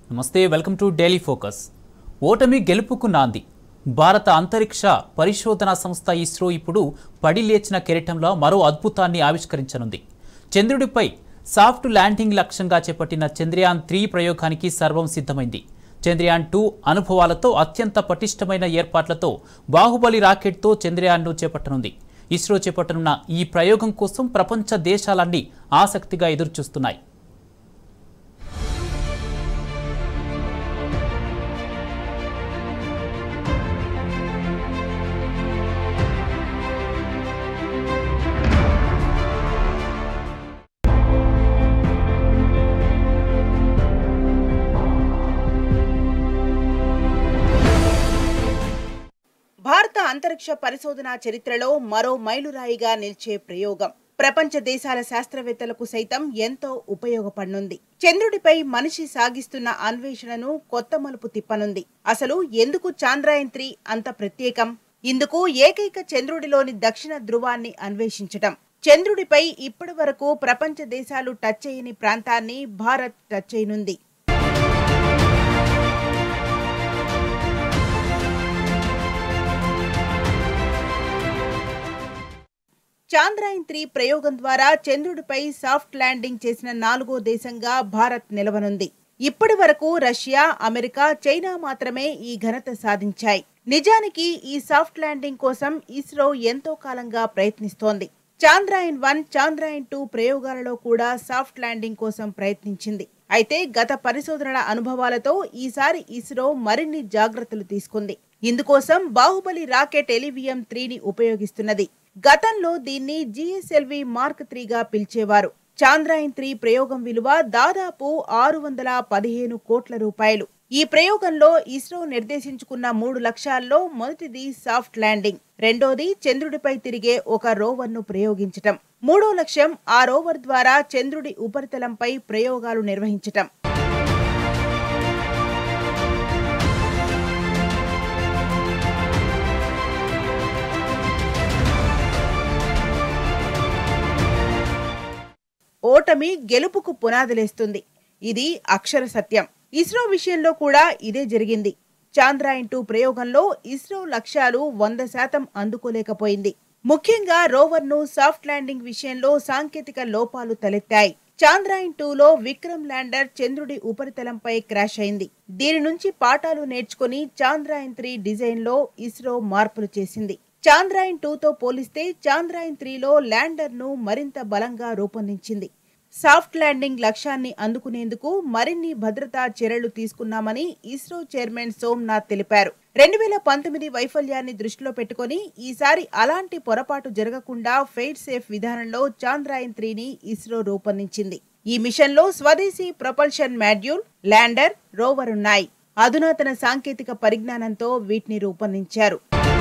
నమస్తే welcome to daily focus ఓటమి గెలుపుకు నాంది భారత అంతరిక్ష పరిశోధనా సంస్థ ఇస్రో ఇప్పుడు పడి లేచిన కెరటంలో మరో అద్భుతాన్ని ఆవిష్కరించనుంది చంద్రుడిపై సాఫ్ట్ ల్యాండింగ్ లక్ష్యంగా చేపట్టిన చంద్రయాన్ త్రీ ప్రయోగానికి సర్వం సిద్ధమైంది చంద్రయాన్ టూ అనుభవాలతో అత్యంత పటిష్టమైన ఏర్పాట్లతో బాహుబలి రాకెట్తో చంద్రయాన్ను చేపట్టనుంది ఇస్రో చేపట్టనున్న ఈ ప్రయోగం కోసం ప్రపంచ దేశాలన్నీ ఆసక్తిగా ఎదురుచూస్తున్నాయి భారత అంతరిక్ష పరిశోధన చరిత్రలో మరో మైలురాయిగా నిలిచే ప్రయోగం ప్రపంచ దేశాల శాస్త్రవేత్తలకు సైతం ఎంతో ఉపయోగపడనుంది చంద్రుడిపై మనిషి సాగిస్తున్న అన్వేషణను కొత్త మలుపు తిప్పనుంది అసలు ఎందుకు చాంద్రాయన్ త్రీ అంత ప్రత్యేకం ఇందుకు ఏకైక చంద్రుడిలోని దక్షిణ ధృవాన్ని అన్వేషించటం చంద్రుడిపై ఇప్పటి వరకు ప్రపంచ దేశాలు టచ్ చేయని ప్రాంతాన్ని భారత్ టచ్ చేయనుంది చాంద్రాయన్ త్రీ ప్రయోగం ద్వారా చంద్రుడిపై సాఫ్ట్ ల్యాండింగ్ చేసిన నాలుగో దేశంగా భారత్ నిలవనుంది ఇప్పటి వరకు రష్యా అమెరికా చైనా మాత్రమే ఈ ఘనత సాధించాయి నిజానికి ఈ సాఫ్ట్ ల్యాండింగ్ కోసం ఇస్రో ఎంతో కాలంగా ప్రయత్నిస్తోంది చాంద్రాయన్ వన్ చాంద్రాయన్ టూ ప్రయోగాలలో కూడా సాఫ్ట్ ల్యాండింగ్ కోసం ప్రయత్నించింది అయితే గత పరిశోధనల అనుభవాలతో ఈసారి ఇస్రో మరిన్ని జాగ్రత్తలు తీసుకుంది ఇందుకోసం బాహుబలి రాకెట్ ఎలివియం త్రీని ఉపయోగిస్తున్నది గతంలో దీన్ని జిఎస్ఎల్వి మార్క్ త్రీగా పిలిచేవారు చాంద్రాయన్ త్రీ ప్రయోగం విలువ దాదాపు ఆరు వందల పదిహేను కోట్ల రూపాయలు ఈ ప్రయోగంలో ఇస్రో నిర్దేశించుకున్న మూడు లక్ష్యాల్లో మొదటిది సాఫ్ట్ ల్యాండింగ్ రెండోది చంద్రుడిపై తిరిగే ఒక రోవర్ను ప్రయోగించటం మూడో లక్ష్యం ఆ రోవర్ ద్వారా చంద్రుడి ఉపరితలంపై ప్రయోగాలు నిర్వహించటం ఓటమి గెలుపుకు పునాదులేస్తుంది ఇది అక్షర సత్యం ఇస్రో విషయంలో కూడా ఇదే జరిగింది చాంద్రాయన్ టూ ప్రయోగంలో ఇస్రో లక్ష్యాలు వంద శాతం అందుకోలేకపోయింది ముఖ్యంగా రోవర్ను సాఫ్ట్ ల్యాండింగ్ విషయంలో సాంకేతిక లోపాలు తలెత్తాయి చాంద్రాయన్ టూలో విక్రమ్ ల్యాండర్ చంద్రుడి ఉపరితలంపై క్రాష్ అయింది దీని నుంచి పాఠాలు నేర్చుకుని చాంద్రాయన్ త్రీ డిజైన్ లో ఇస్రో మార్పులు చేసింది చాంద్రాయన్ టూతో పోలిస్తే చాంద్రాయన్ త్రీలో ల్యాండర్ ను మరింత బలంగా రూపొందించింది సాఫ్ట్ ల్యాండింగ్ లక్ష్యాన్ని అందుకునేందుకు మరిన్ని భద్రతా చర్యలు తీసుకున్నామని ఇస్రో చైర్మన్ సోమ్నాథ్ తెలిపారు రెండు వేల పంతొమ్మిది వైఫల్యాన్ని దృష్టిలో పెట్టుకుని ఈసారి అలాంటి పొరపాటు జరగకుండా ఫెయిర్ సేఫ్ విధానంలో చాంద్రాయన్ త్రీని ఇస్రో రూపొందించింది ఈ మిషన్లో స్వదేశీ ప్రొపల్షన్ మాడ్యూల్ ల్యాండర్ రోవర్ ఉన్నాయి అధునాతన సాంకేతిక పరిజ్ఞానంతో వీటిని రూపొందించారు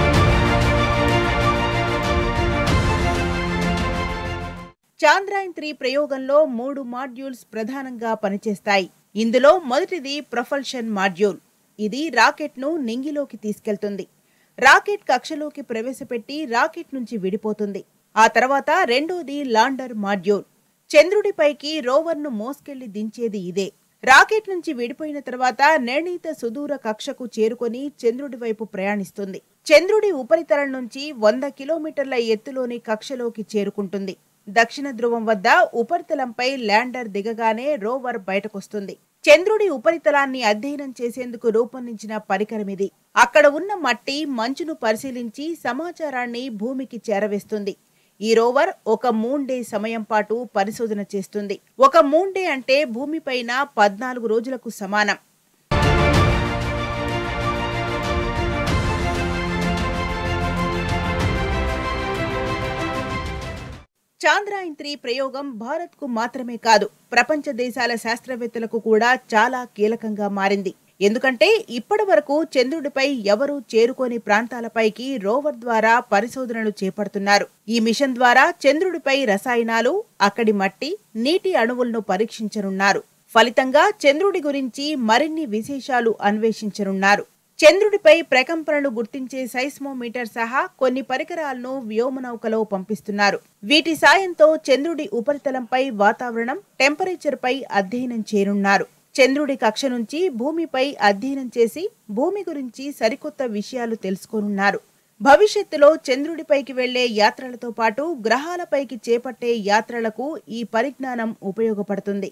చాంద్రాయన్ త్రీ ప్రయోగంలో మూడు మాడ్యూల్స్ ప్రధానంగా పనిచేస్తాయి ఇందులో మొదటిది ప్రొఫల్షన్ మాడ్యూల్ ఇది రాకెట్ ను నింగిలోకి తీసుకెళ్తుంది రాకెట్ కక్షలోకి ప్రవేశపెట్టి రాకెట్ నుంచి విడిపోతుంది ఆ తర్వాత రెండోది లాండర్ మాడ్యూల్ చంద్రుడిపైకి రోవర్ను మోసుకెళ్లి దించేది ఇదే రాకెట్ నుంచి విడిపోయిన తర్వాత నిర్ణీత సుదూర కక్షకు చేరుకొని చంద్రుడి వైపు ప్రయాణిస్తుంది చంద్రుడి ఉపరితలం నుంచి వంద కిలోమీటర్ల ఎత్తులోని కక్షలోకి చేరుకుంటుంది దక్షిణ ధ్రువం వద్ద ఉపరితలంపై ల్యాండర్ దిగగానే రోవర్ బయటకొస్తుంది చంద్రుడి ఉపరితలాన్ని అధ్యయనం చేసేందుకు రూపొందించిన పరికరం ఇది అక్కడ ఉన్న మట్టి మంచును పరిశీలించి సమాచారాన్ని భూమికి చేరవేస్తుంది ఈ రోవర్ ఒక మూన్ డే సమయం పాటు పరిశోధన చేస్తుంది ఒక మూన్ డే అంటే భూమిపైన పద్నాలుగు రోజులకు సమానం చాంద్రాయన్ త్రీ ప్రయోగం భారత్ కు మాత్రమే కాదు ప్రపంచ దేశాల శాస్త్రవేత్తలకు కూడా చాలా కీలకంగా మారింది ఎందుకంటే ఇప్పటి వరకు చంద్రుడిపై ఎవరూ చేరుకోని ప్రాంతాలపైకి రోవర్ ద్వారా పరిశోధనలు చేపడుతున్నారు ఈ మిషన్ ద్వారా చంద్రుడిపై రసాయనాలు అక్కడి మట్టి నీటి అణువులను పరీక్షించనున్నారు ఫలితంగా చంద్రుడి గురించి మరిన్ని విశేషాలు అన్వేషించనున్నారు చంద్రుడిపై ప్రకంపనలు గుర్తించే సైస్మోమీటర్ సహా కొన్ని పరికరాలను వ్యోమనౌకలో పంపిస్తున్నారు వీటి సాయంతో చంద్రుడి ఉపరితలంపై వాతావరణం టెంపరేచర్ పై అధ్యయనం చేయనున్నారు చంద్రుడి కక్ష నుంచి భూమిపై అధ్యయనం చేసి భూమి గురించి సరికొత్త విషయాలు తెలుసుకోనున్నారు భవిష్యత్తులో చంద్రుడిపైకి వెళ్లే యాత్రలతో పాటు గ్రహాలపైకి చేపట్టే యాత్రలకు ఈ పరిజ్ఞానం ఉపయోగపడుతుంది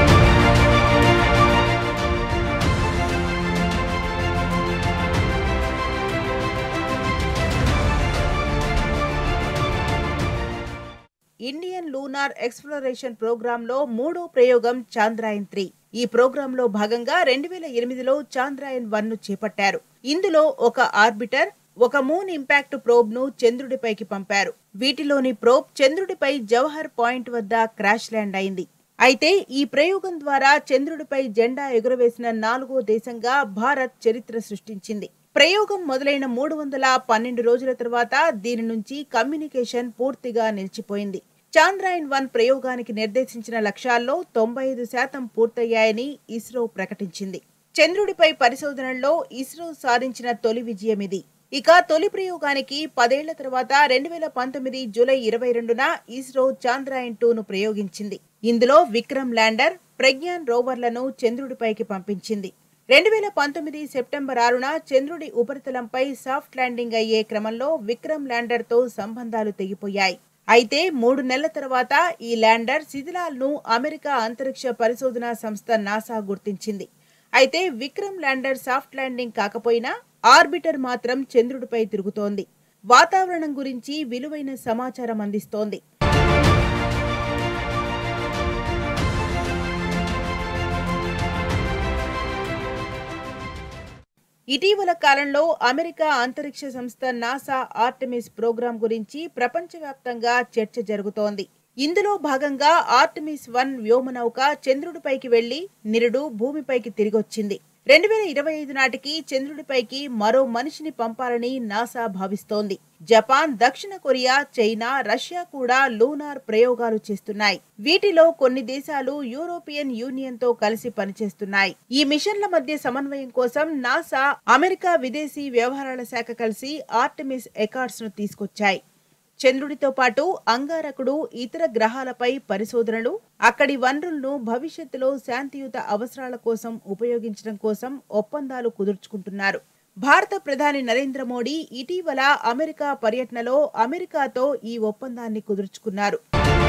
ఇండియన్ లూనార్ ఎక్స్ప్లోరేషన్ ప్రోగ్రామ్ లో మూడో ప్రయోగం చాంద్రాయన్ త్రీ ఈ ప్రోగ్రామ్ లో భాగంగా రెండు వేల ఎనిమిదిలో చాంద్రాయన్ వన్ ను చేపట్టారు ఇందులో ఒక ఆర్బిటర్ ఒక మూన్ ఇంపాక్ట్ ప్రోబ్ ను చంద్రుడిపైకి పంపారు వీటిలోని ప్రోబ్ చంద్రుడిపై జవహర్ పాయింట్ వద్ద క్రాష్ ల్యాండ్ అయింది అయితే ఈ ప్రయోగం ద్వారా చంద్రుడిపై జెండా ఎగురవేసిన నాలుగో దేశంగా భారత్ చరిత్ర సృష్టించింది ప్రయోగం మొదలైన మూడు వందల పన్నెండు రోజుల తర్వాత దీని నుంచి కమ్యూనికేషన్ పూర్తిగా నిలిచిపోయింది చాంద్రాయన్ వన్ ప్రయోగానికి నిర్దేశించిన లక్ష్యాల్లో తొంభై ఐదు శాతం పూర్తయ్యాయని ఇస్రో ప్రకటించింది చంద్రుడిపై పరిశోధనల్లో ఇస్రో సాధించిన తొలి విజయం ఇది ఇక తొలి ప్రయోగానికి పదేళ్ల తర్వాత రెండు వేల పంతొమ్మిది జూలై ఇరవై రెండున ఇస్రో చాంద్రాయన్ టూ ను ప్రయోగించింది ఇందులో విక్రమ్ ల్యాండర్ ప్రజ్ఞాన్ రోవర్లను చంద్రుడిపైకి పంపించింది రెండు వేల పంతొమ్మిది సెప్టెంబర్ ఆరున చంద్రుడి ఉపరితలంపై సాఫ్ట్ ల్యాండింగ్ అయ్యే క్రమంలో విక్రమ్ ల్యాండర్ తో సంబంధాలు తెగిపోయాయి అయితే మూడు నెలల తర్వాత ఈ ల్యాండర్ శిథిలాలను అమెరికా అంతరిక్ష పరిశోధనా సంస్థ నాసా గుర్తించింది అయితే విక్రమ్ ల్యాండర్ సాఫ్ట్ ల్యాండింగ్ కాకపోయినా ఆర్బిటర్ మాత్రం చంద్రుడిపై తిరుగుతోంది వాతావరణం గురించి విలువైన సమాచారం అందిస్తోంది ఇటీవల కాలంలో అమెరికా అంతరిక్ష సంస్థ నాసా ఆర్టమిస్ ప్రోగ్రాం గురించి ప్రపంచవ్యాప్తంగా చర్చ జరుగుతోంది ఇందులో భాగంగా ఆర్టమిస్ వన్ వ్యోమనౌక చంద్రుడిపైకి వెళ్లి నిరుడు భూమిపైకి తిరిగొచ్చింది రెండు వేల ఇరవై ఐదు నాటికి చంద్రుడిపైకి మరో మనిషిని పంపాలని నాసా భావిస్తోంది జపాన్ దక్షిణ కొరియా చైనా రష్యా కూడా లూనార్ ప్రయోగాలు చేస్తున్నాయి వీటిలో కొన్ని దేశాలు యూరోపియన్ యూనియన్ తో కలిసి పనిచేస్తున్నాయి ఈ మిషన్ల మధ్య సమన్వయం కోసం నాసా అమెరికా విదేశీ వ్యవహారాల శాఖ కలిసి ఆర్టమిస్ ఎకార్డ్స్ ను తీసుకొచ్చాయి చంద్రుడితో పాటు అంగారకుడు ఇతర గ్రహాలపై పరిశోధనలు అక్కడి వనరులను భవిష్యత్తులో శాంతియుత అవసరాల కోసం ఉపయోగించడం కోసం ఒప్పందాలు కుదుర్చుకుంటున్నారు భారత ప్రధాని నరేంద్ర మోడీ ఇటీవల అమెరికా పర్యటనలో అమెరికాతో ఈ ఒప్పందాన్ని కుదుర్చుకున్నారు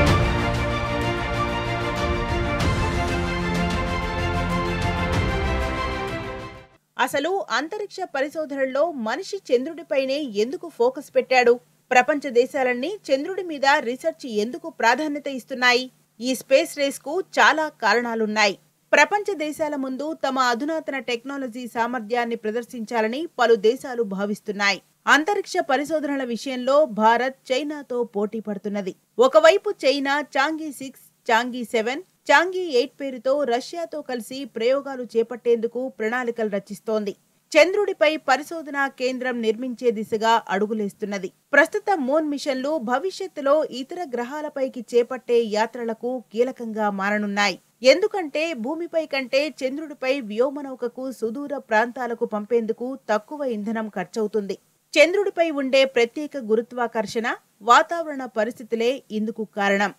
అసలు అంతరిక్ష పరిశోధనల్లో మనిషి చంద్రుడిపైనే ఎందుకు ఫోకస్ పెట్టాడు ప్రపంచ దేశాలన్నీ చంద్రుడి మీద రీసెర్చ్ ఎందుకు ప్రాధాన్యత ఇస్తున్నాయి ఈ స్పేస్ రేస్ కు చాలా కారణాలున్నాయి ప్రపంచ దేశాల ముందు తమ అధునాతన టెక్నాలజీ సామర్థ్యాన్ని ప్రదర్శించాలని పలు దేశాలు భావిస్తున్నాయి అంతరిక్ష పరిశోధనల విషయంలో భారత్ చైనాతో పోటీ పడుతున్నది ఒకవైపు China Chang'e six Chang'e seven Chang'e eight పేరుతో రష్యాతో కలిసి ప్రయోగాలు చేపట్టేందుకు ప్రణాళికలు రచిస్తోంది చంద్రుడిపై పరిశోధనా కేంద్రం నిర్మించే దిశగా అడుగులేస్తున్నది ప్రస్తుత మూన్ మిషన్లు భవిష్యత్తులో ఇతర గ్రహాలపైకి చేపట్టే యాత్రలకు కీలకంగా మారనున్నాయి ఎందుకంటే భూమిపై కంటే చంద్రుడిపై వ్యోమనౌకకు సుదూర ప్రాంతాలకు పంపేందుకు తక్కువ ఇంధనం ఖర్చవుతుంది చంద్రుడిపై ఉండే ప్రత్యేక గురుత్వాకర్షణ వాతావరణ పరిస్థితులే ఇందుకు కారణం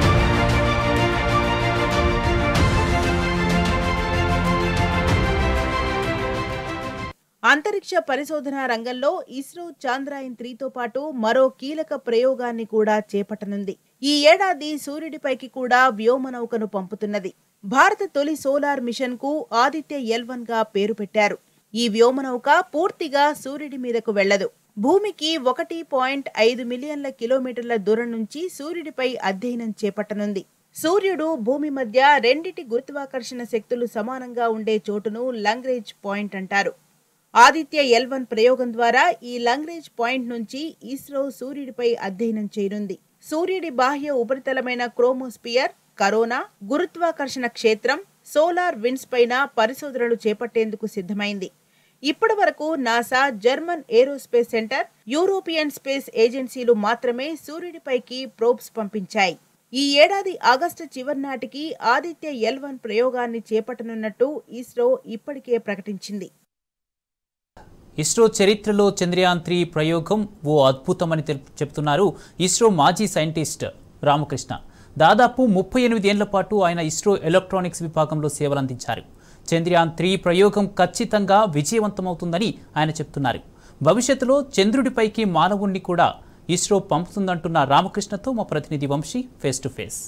అంతరిక్ష పరిశోధన రంగంలో ఇస్రో చాంద్రాయన్ త్రీతో పాటు మరో కీలక ప్రయోగాన్ని కూడా చేపట్టనుంది ఈ ఏడాది సూర్యుడిపైకి కూడా వ్యోమనౌకను పంపుతున్నది భారత తొలి సోలార్ మిషన్ కు ఆదిత్య ఎల్ వన్ గా పేరు పెట్టారు ఈ వ్యోమనౌక పూర్తిగా సూర్యుడి మీదకు వెళ్లదు భూమికి ఒకటి పాయింట్ ఐదు మిలియన్ల కిలోమీటర్ల దూరం నుంచి సూర్యుడిపై అధ్యయనం చేపట్టనుంది సూర్యుడు భూమి మధ్య రెండిటి గురుత్వాకర్షణ శక్తులు సమానంగా ఉండే చోటును లంగ్రేజ్ పాయింట్ అంటారు ఆదిత్య ఎల్ వన్ ప్రయోగం ద్వారా ఈ లంగ్రేజ్ పాయింట్ నుంచి ఇస్రో సూర్యుడిపై అధ్యయనం చేయనుంది సూర్యుడి బాహ్య ఉపరితలమైన క్రోమోస్పియర్ కరోనా గురుత్వాకర్షణ క్షేత్రం సోలార్ విండ్స్ పైన పరిశోధనలు చేపట్టేందుకు సిద్ధమైంది ఇప్పటి వరకు NASA German aerospace centre European space ఏజెన్సీలు మాత్రమే సూర్యుడిపైకి ప్రోబ్స్ పంపించాయి ఈ ఏడాది ఆగస్టు చివరి నాటికి ఆదిత్య ఎల్ వన్ ప్రయోగాన్ని చేపట్టనున్నట్టు ఇస్రో ఇప్పటికే ప్రకటించింది ఇస్రో చరిత్రలో చంద్రయాన్ త్రీ ప్రయోగం ఓ అద్భుతమని తెలు- చెప్తున్నారు ఇస్రో మాజీ సైంటిస్ట్ రామకృష్ణ దాదాపు ముప్పై ఎనిమిది ఏళ్ల పాటు ఆయన ఇస్రో ఎలక్ట్రానిక్స్ విభాగంలో సేవలందించారు చంద్రయాన్ త్రీ ప్రయోగం ఖచ్చితంగా విజయవంతమవుతుందని ఆయన చెప్తున్నారు భవిష్యత్తులో చంద్రుడిపైకి మానవుణ్ణి కూడా ఇస్రో పంపుతుందంటున్న రామకృష్ణతో మా ప్రతినిధి వంశీ ఫేస్ టు ఫేస్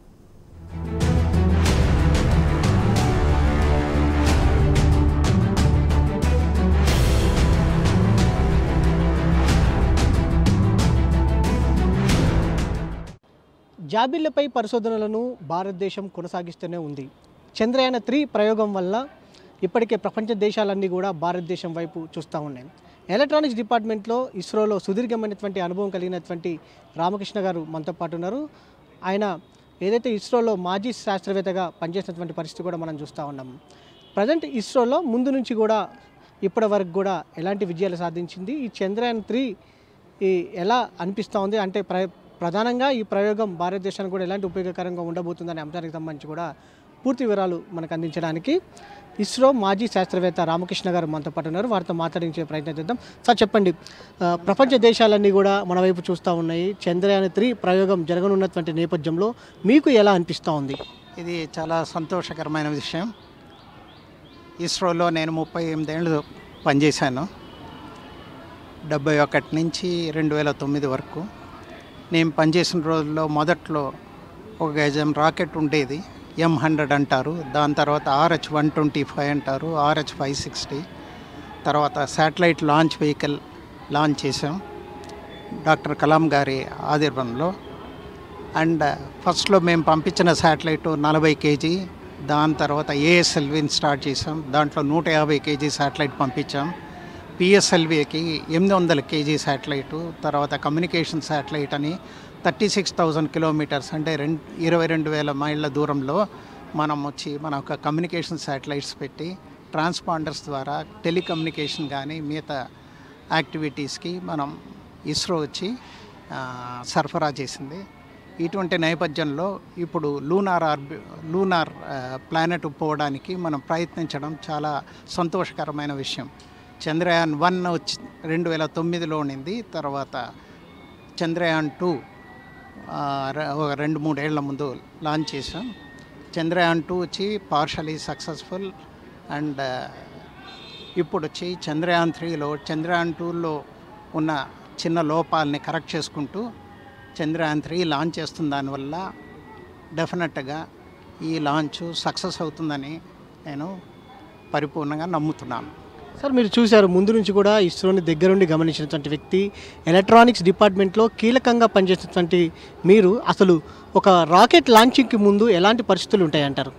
జాబిల్లిపై పరిశోధనలను భారతదేశం కొనసాగిస్తూనే ఉంది చంద్రయాన త్రీ ప్రయోగం వల్ల ఇప్పటికే ప్రపంచ దేశాలన్నీ కూడా భారతదేశం వైపు చూస్తూ ఉన్నాయి ఎలక్ట్రానిక్స్ డిపార్ట్మెంట్లో ఇస్రోలో సుదీర్ఘమైనటువంటి అనుభవం కలిగినటువంటి రామకృష్ణ గారు మనతో పాటు ఉన్నారు ఆయన ఏదైతే ఇస్రోలో మాజీ శాస్త్రవేత్తగా పనిచేసినటువంటి పరిస్థితి కూడా మనం చూస్తూ ఉన్నాం ప్రజెంట్ ఇస్రోలో ముందు నుంచి కూడా ఇప్పటి వరకు కూడా ఎలాంటి విజయాలు సాధించింది ఈ చంద్రయాన్ త్రీ ఈ ఎలా అనిపిస్తూ ఉంది అంటే ప్ర ప్రధానంగా ఈ ప్రయోగం భారతదేశానికి కూడా ఎలాంటి ఉపయోగకరంగా ఉండబోతుందనే అంశానికి సంబంధించి కూడా పూర్తి వివరాలు మనకు అందించడానికి ఇస్రో మాజీ శాస్త్రవేత్త రామకృష్ణ గారు మనతో పాటు ఉన్నారు వారితో మాట్లాడించే ప్రయత్నం చేద్దాం సార్ చెప్పండి ఆ, ప్రపంచ దేశాలన్నీ కూడా మన వైపు చూస్తూ ఉన్నాయి చంద్రయాన్ త్రీ ప్రయోగం జరగనున్నటువంటి నేపథ్యంలో మీకు ఎలా అనిపిస్తూ ఉంది ఇది చాలా సంతోషకరమైన విషయం ఇస్రోలో నేను ముప్పై ఎనిమిదేళ్ళు పనిచేశాను డెబ్బై ఒకటి నుంచి రెండు వేల తొమ్మిది వరకు నేను పనిచేసిన రోజుల్లో మొదట్లో ఒక గజం రాకెట్ ఉండేది ఎం హండ్రెడ్ అంటారు దాని తర్వాత ఆర్హెచ్ వన్ ట్వంటీ ఫైవ్ అంటారు ఆర్హెచ్ ఫైవ్ సిక్స్టీ తర్వాత శాటిలైట్ లాంచ్ వెహికల్ లాంచ్ చేసాం డాక్టర్ కలాం గారి ఆదిర్భంలో అండ్ ఫస్ట్లో మేము పంపించిన శాటిలైట్ నలభై కేజీ దాని తర్వాత ఏఎస్ఎల్విని స్టార్ట్ చేసాం దాంట్లో నూట యాభై కేజీ శాటిలైట్ పంపించాం పిఎస్ఎల్వికి ఎనిమిది వందల కేజీ శాటిలైట్ తర్వాత కమ్యూనికేషన్ శాటిలైట్ అని థర్టీ సిక్స్ థౌజండ్ కిలోమీటర్స్ అంటే రెండు ఇరవై రెండు వేల మైళ్ళ దూరంలో మనం వచ్చి మన ఒక కమ్యూనికేషన్ శాటిలైట్స్ పెట్టి ట్రాన్స్పాండర్స్ ద్వారా టెలికమ్యూనికేషన్ కానీ మిగతా యాక్టివిటీస్కి మనం ఇస్రో వచ్చి ఆ, సరఫరా చేసింది ఇటువంటి నేపథ్యంలో ఇప్పుడు లూనార్ ఆర్బి లూనార్ ఆ, ప్లానెట్ పోవడానికి మనం ప్రయత్నించడం చాలా సంతోషకరమైన విషయం చంద్రయాన్ వన్ వచ్చి రెండు వేల తొమ్మిదిలో ఉండింది తర్వాత చంద్రయాన్ టూ ఆ, ర- ఒక రెండు మూడేళ్ల ముందు లాంచ్ చేసాం చంద్రయాన్ టూ వచ్చి పార్షలీ సక్సెస్ఫుల్ అండ్ ఇప్పుడు వచ్చి చంద్రయాన్ త్రీలో చంద్రయాన్ టూలో ఉన్న చిన్న లోపాలని కరెక్ట్ చేసుకుంటూ చంద్రయాన్ త్రీ లాంచ్ చేస్తున్న దానివల్ల డెఫినెట్గా ఈ లాంచ్ సక్సెస్ అవుతుందని నేను పరిపూర్ణంగా నమ్ముతున్నాను సార్ మీరు చూశారు ముందు నుంచి కూడా ఇస్రోని దగ్గరుండి గమనించినటువంటి వ్యక్తి ఎలక్ట్రానిక్స్ డిపార్ట్మెంట్లో కీలకంగా పనిచేసినటువంటి మీరు అసలు ఒక రాకెట్ లాంచింగ్కి ముందు ఎలాంటి పరిస్థితులు ఉంటాయంటారు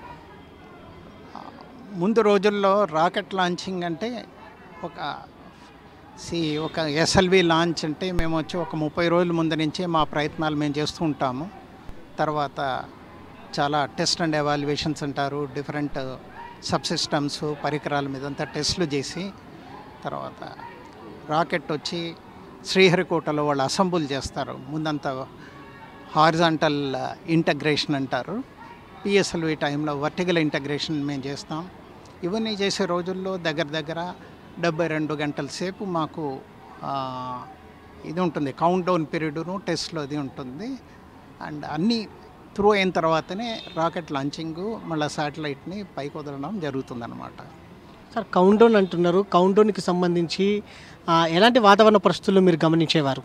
ముందు రోజుల్లో రాకెట్ లాంచింగ్ అంటే ఒక సి ఒక ఎస్ఎల్వి లాంచ్ అంటే మేము వచ్చి ఒక ముప్పై రోజుల ముందు నుంచే మా ప్రయత్నాలు మేము చేస్తూ ఉంటాము తర్వాత చాలా టెస్ట్ అండ్ ఎవాల్యుయేషన్స్ అంటారు డిఫరెంట్ సబ్ సిస్టమ్స్ పరికరాల మీద అంతా టెస్ట్లు చేసి తర్వాత రాకెట్ వచ్చి శ్రీహరికోటలో వాళ్ళు అసెంబుల్ చేస్తారు ముందంతా హారిజాంటల్ ఇంటగ్రేషన్ అంటారు పిఎస్ఎల్వి టైంలో వర్టికల్ ఇంటగ్రేషన్ మేము చేస్తాం ఇవన్నీ చేసే రోజుల్లో దగ్గర దగ్గర డెబ్బై రెండు గంటల సేపు మాకు ఆ, ఇది ఉంటుంది కౌంట్ డౌన్ పీరియడ్ను టెస్ట్లో అది ఉంటుంది అండ్ అన్నీ త్రూ అయిన తర్వాతనే రాకెట్ లాంచింగ్ మళ్ళీ శాటిలైట్ని పైకి వదలడం జరుగుతుందన్నమాట సార్ కౌంటౌన్ అంటున్నారు కౌంటౌన్కి సంబంధించి ఆ, ఎలాంటి వాతావరణ పరిస్థితులు మీరు గమనించేవారు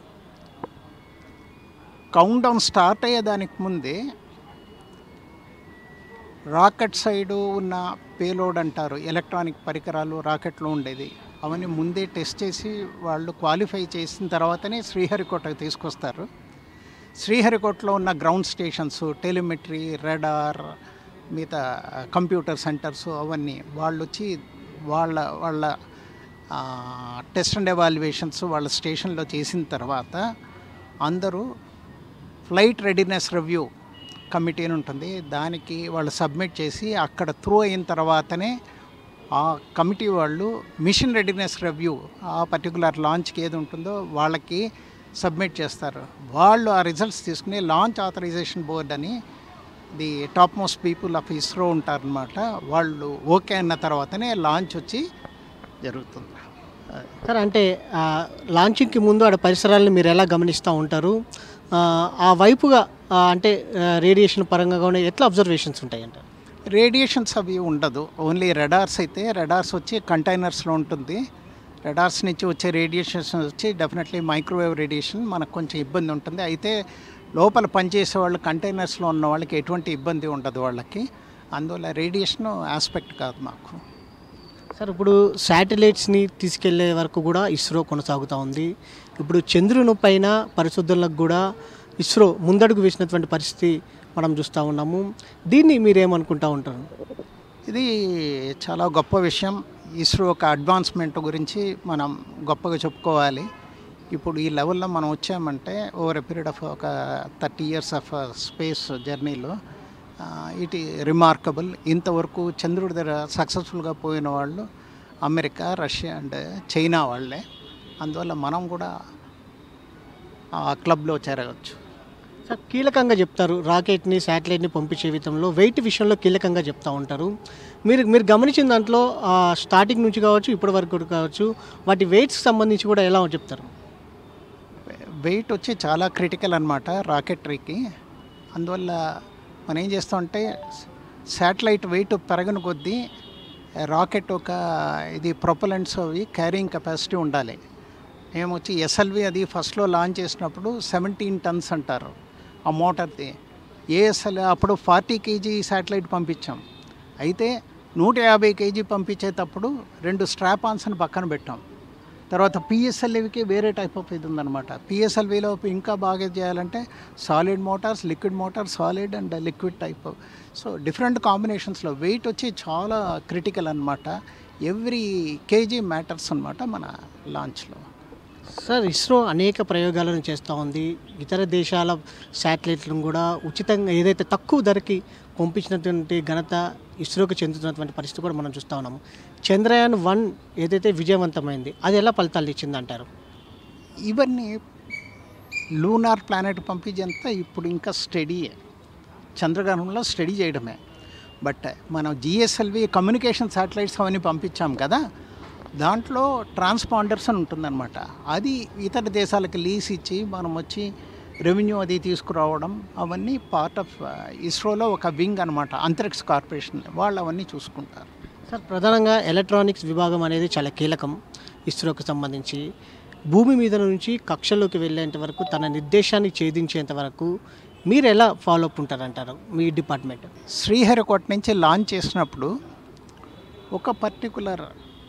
కౌంట్ డౌన్ స్టార్ట్ అయ్యేదానికి ముందే రాకెట్ సైడు ఉన్న పేలోడ్ అంటారు ఎలక్ట్రానిక్ పరికరాలు రాకెట్లో ఉండేది అవన్నీ ముందే టెస్ట్ చేసి వాళ్ళు క్వాలిఫై చేసిన తర్వాతనే శ్రీహరికోటకు తీసుకొస్తారు శ్రీహరికోటలో ఉన్న గ్రౌండ్ స్టేషన్స్ టెలిమెట్రీ రెడార్ మిగతా కంప్యూటర్ సెంటర్స్ అవన్నీ వాళ్ళు వచ్చి వాళ్ళ వాళ్ళ టెస్ట్ అండ్ ఎవాల్యుయేషన్స్ వాళ్ళ స్టేషన్లో చేసిన తర్వాత అందరూ ఫ్లైట్ రెడీనెస్ రివ్యూ కమిటీ అని ఉంటుంది దానికి వాళ్ళు సబ్మిట్ చేసి అక్కడ త్రూ అయిన తర్వాతనే ఆ కమిటీ వాళ్ళు మిషన్ రెడీనెస్ రివ్యూ ఆ పర్టికులర్ లాంచ్కి ఏది ఉంటుందో వాళ్ళకి సబ్మిట్ చేస్తారు వాళ్ళు ఆ రిజల్ట్స్ తీసుకుని లాంచ్ ఆథరైజేషన్ బోర్డ్ అని the top most people of ISRO ఉంటారనమాట వాళ్ళు ఓకే అన్న తర్వాతనే లాంచ్ వచ్చి జరుగుతుంది సార్ అంటే ఆ, లాంచింగ్కి ముందు ఆడ పరిసరాలను మీరు ఎలా గమనిస్తూ ఉంటారు ఆ, ఆ వైపుగా ఆ, అంటే ఆ, రేడియేషన్ పరంగా కూడా ఎట్లా అబ్జర్వేషన్స్ ఉంటాయంటారు రేడియేషన్స్ అవి ఉండదు ఓన్లీ రెడార్స్ అయితే రెడార్స్ వచ్చి కంటైనర్స్లో ఉంటుంది రెడార్స్ నుంచి వచ్చే రేడియేషన్స్ వచ్చి డెఫినెట్లీ మైక్రోవేవ్ రేడియేషన్ మనకు కొంచెం ఇబ్బంది ఉంటుంది అయితే లోపల పనిచేసే వాళ్ళు కంటైనర్స్లో ఉన్న వాళ్ళకి ఎటువంటి ఇబ్బంది ఉండదు వాళ్ళకి అందువల్ల రేడియేషన్ ఆస్పెక్ట్ కాదు మాకు సార్ ఇప్పుడు శాటిలైట్స్ని తీసుకెళ్లే వరకు కూడా ఇస్రో కొనసాగుతూ ఉంది ఇప్పుడు చంద్రుని పైన పరిశోధనలకు కూడా ఇస్రో ముందడుగు వేసినటువంటి పరిస్థితి మనం చూస్తూ ఉన్నాము దీన్ని మీరేమనుకుంటా ఉంటారు ఇది చాలా గొప్ప విషయం ఇస్రో ఒక అడ్వాన్స్మెంట్ గురించి మనం గొప్పగా చెప్పుకోవాలి ఇప్పుడు ఈ లెవెల్లో మనం వచ్చామంటే ఓవర్ ఎ పీరియడ్ ఆఫ్ ఒక థర్టీ ఇయర్స్ ఆఫ్ స్పేస్ జర్నీలో ఇట్ రిమార్కబుల్ ఇంతవరకు చంద్రుడి దగ్గర సక్సెస్ఫుల్గా పోయిన వాళ్ళు అమెరికా రష్యా అండ్ చైనా వాళ్ళే అందువల్ల మనం కూడా ఆ క్లబ్లో చేరవచ్చు సార్ కీలకంగా చెప్తారు రాకెట్ని శాటిలైట్ని పంపించే విధంలో వెయిట్ విషయంలో కీలకంగా చెప్తూ ఉంటారు మీరు మీరు గమనించిన దాంట్లో ఆ, స్టార్టింగ్ నుంచి కావచ్చు ఇప్పటి వరకు కూడా కావచ్చు వాటి వెయిట్స్కి సంబంధించి కూడా ఎలా చెప్తారు వెయిట్ వచ్చి చాలా క్రిటికల్ అనమాట రాకెటరీకి అందువల్ల మనం ఏం చేస్తామంటే శాటిలైట్ వెయిట్ పెరగని కొద్దీ రాకెట్ ఒక ఇది ప్రొపలెంట్స్ అవి క్యారింగ్ కెపాసిటీ ఉండాలి మేము వచ్చి ఎస్ఎల్వి అది ఫస్ట్లో లాంచ్ చేసినప్పుడు సెవెంటీన్ టన్స్ అంటారు ఆ మోటార్ది ఏఎస్ఎల్ అప్పుడు ఫార్టీ కేజీ శాటిలైట్ పంపించాం అయితే నూట యాభై కేజీ పంపించేటప్పుడు రెండు స్ట్రాప్ ఆన్స్ని పక్కన పెట్టాం తర్వాత పిఎస్ఎల్వికి వేరే టైప్ ఆఫ్ ఇది ఉందన్నమాట పిఎస్ఎల్విలో ఇంకా బాగా చేయాలంటే solid motors liquid motor solid and liquid type so different కాంబినేషన్స్లో వెయిట్ వచ్చి చాలా క్రిటికల్ అనమాట ఎవ్రీ కేజీ మ్యాటర్స్ అనమాట మన లాంచ్లో సార్ ఇస్రో అనేక ప్రయోగాలను చేస్తూ ఉంది ఇతర దేశాల శాటిలైట్లను కూడా ఉచితంగా ఏదైతే తక్కువ ధరకి పంపించినటువంటి ఘనత ఇస్రోకి చెందుతున్నటువంటి పరిస్థితి కూడా మనం చూస్తూ ఉన్నాము చంద్రయాన్ వన్ ఏదైతే విజయవంతమైంది అది ఎలా ఫలితాలు ఇచ్చింది అంటారు ఇవన్నీ లూనార్ ప్లానెట్ పంపించేంత ఇప్పుడు ఇంకా స్టడీ చంద్రగ్రహణంలో స్టడీ చేయడమే బట్ మనం జిఎస్ఎల్వి కమ్యూనికేషన్ శాటిలైట్స్ అవన్నీ పంపించాం కదా దాంట్లో ట్రాన్స్పాండర్స్ అని ఉంటుందన్నమాట అది ఇతర దేశాలకు లీజ్ ఇచ్చి మనం వచ్చి రెవెన్యూ అది తీసుకురావడం అవన్నీ పార్ట్ ఆఫ్ ఇస్రోలో ఒక వింగ్ అనమాట అంతరిక్ష కార్పొరేషన్ వాళ్ళు అవన్నీ చూసుకుంటారు సార్ ప్రధానంగా ఎలక్ట్రానిక్స్ విభాగం అనేది చాలా కీలకం ఇస్రోకి సంబంధించి భూమి మీద నుంచి కక్షలోకి వెళ్ళేంత వరకు తన నిర్దేశాన్ని ఛేదించేంత వరకు మీరు ఎలా ఫాలో అప్ ఉంటారంటారు మీ డిపార్ట్మెంట్ శ్రీహరికోట నుంచి లాంచ్ చేసినప్పుడు ఒక పర్టికులర్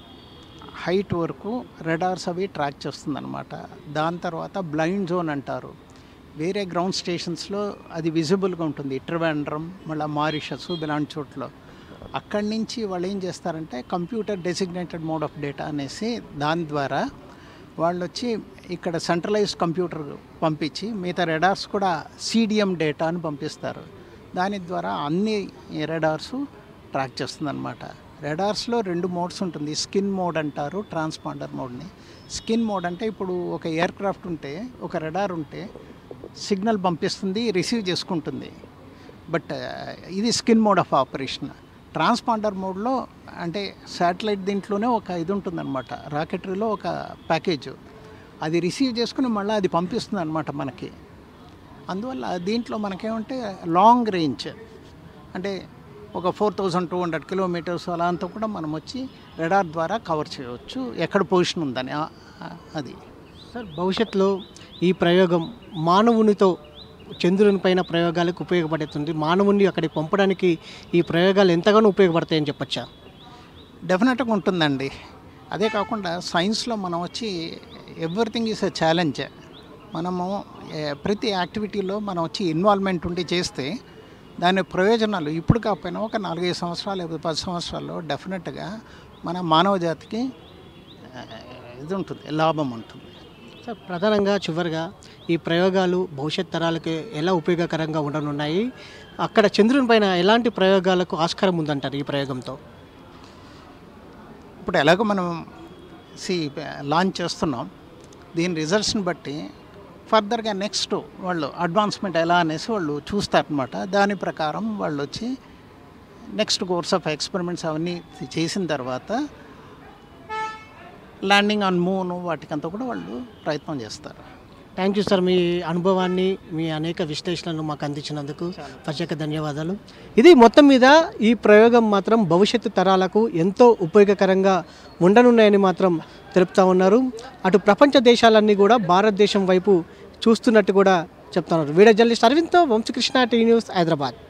హైట్ వరకు రెడార్స్ అవి ట్రాక్ చేస్తుందన్నమాట దాని తర్వాత బ్లైండ్ జోన్ అంటారు వేరే గ్రౌండ్ స్టేషన్స్లో అది విజిబుల్గా ఉంటుంది ట్రివాండ్రం మళ్ళీ మారిషస్ ఇలాంటి చోట్ల అక్కడి నుంచి వాళ్ళు ఏం చేస్తారంటే computer designated mode of data అనేసి దాని ద్వారా వాళ్ళు వచ్చి ఇక్కడ సెంట్రలైజ్డ్ కంప్యూటర్ పంపించి మిగతా రెడార్స్ కూడా సిడిఎం డేటా అని పంపిస్తారు దాని ద్వారా అన్ని రెడార్స్ ట్రాక్ చేస్తుందన్నమాట రెడార్స్లో రెండు మోడ్స్ ఉంటుంది స్కిన్ మోడ్ అంటారు ట్రాన్స్పాండర్ మోడ్ని స్కిన్ మోడ్ అంటే ఇప్పుడు ఒక ఎయిర్ క్రాఫ్ట్ ఉంటే ఒక రెడార్ ఉంటే సిగ్నల్ పంపిస్తుంది రిసీవ్ చేసుకుంటుంది బట్ ఇది skin mode of operation transponder మోడ్లో అంటే శాటిలైట్ దీంట్లోనే ఒక ఇది ఉంటుందన్నమాట రాకెటరీలో ఒక ప్యాకేజ్ అది రిసీవ్ చేసుకుని మళ్ళీ అది పంపిస్తుంది అనమాట మనకి అందువల్ల దీంట్లో మనకేమంటే లాంగ్ రేంజ్ అంటే ఒక four thousand two hundred kilometres అలా అంతా కూడా మనం వచ్చి రెడార్ ద్వారా కవర్ చేయవచ్చు ఎక్కడ పొజిషన్ ఉందని ఆ- ఆ- అది సార్ భవిష్యత్తులో ఈ ప్రయోగం మానవునితో చంద్రుని పైన ప్రయోగాలకు ఉపయోగపడుతుంది మానవుని అక్కడికి పంపడానికి ఈ ప్రయోగాలు ఎంతగానో ఉపయోగపడతాయని చెప్పచ్చా డెఫినెట్గా ఉంటుందండి అదే కాకుండా సైన్స్లో మనం వచ్చి ఎవ్రీథింగ్ ఈజ్ ఎ ఛాలెంజ్ మనము ఏ, ప్రతి యాక్టివిటీలో మనం వచ్చి ఇన్వాల్వ్మెంట్ ఉండి చేస్తే దాని ప్రయోజనాలు ఇప్పుడు కాకపోయినా ఒక నాలుగైదు సంవత్సరాలు లేకపోతే పది సంవత్సరాల్లో డెఫినెట్గా మన మానవ జాతికి ఆ, ఇది ఉంటుంది లాభం ఉంటుంది సార్ ప్రధానంగా చివరిగా ఈ ప్రయోగాలు భవిష్యత్ తరాలకు ఎలా ఉపయోగకరంగా ఉండనున్నాయి అక్కడ చంద్రుని పైన ఎలాంటి ప్రయోగాలకు ఆస్కారం ఉందంటారు ఈ ప్రయోగంతో ఇప్పుడు ఎలాగో మనం సి లాంచ్ చేస్తున్నాం దీని రిజల్ట్స్ని బట్టి ఫర్దర్గా నెక్స్ట్ వాళ్ళు అడ్వాన్స్మెంట్ ఎలా అనేసి వాళ్ళు చూస్తారనమాట దాని ప్రకారం వాళ్ళు వచ్చి నెక్స్ట్ కోర్స్ ఆఫ్ ఎక్స్పెరిమెంట్స్ అవన్నీ చేసిన తర్వాత ల్యాండింగ్ ఆన్ మూన్ వాటికంతా కూడా వాళ్ళు ప్రయత్నం చేస్తారు థ్యాంక్ యూ సార్ మీ అనుభవాన్ని మీ అనేక విశ్లేషణలు మాకు అందించినందుకు ప్రత్యేక ధన్యవాదాలు ఇది మొత్తం మీద ఈ ప్రయోగం మాత్రం భవిష్యత్తు తరాలకు ఎంతో ఉపయోగకరంగా ఉండనున్నాయని మాత్రం తెలుపుతా ఉన్నారు అటు ప్రపంచ దేశాలన్నీ కూడా భారతదేశం వైపు చూస్తున్నట్టు కూడా చెప్తున్నారు వీడియో జర్నలిస్ట్ అరవింద్తో వంశకృష్ణ టీ న్యూస్ హైదరాబాద్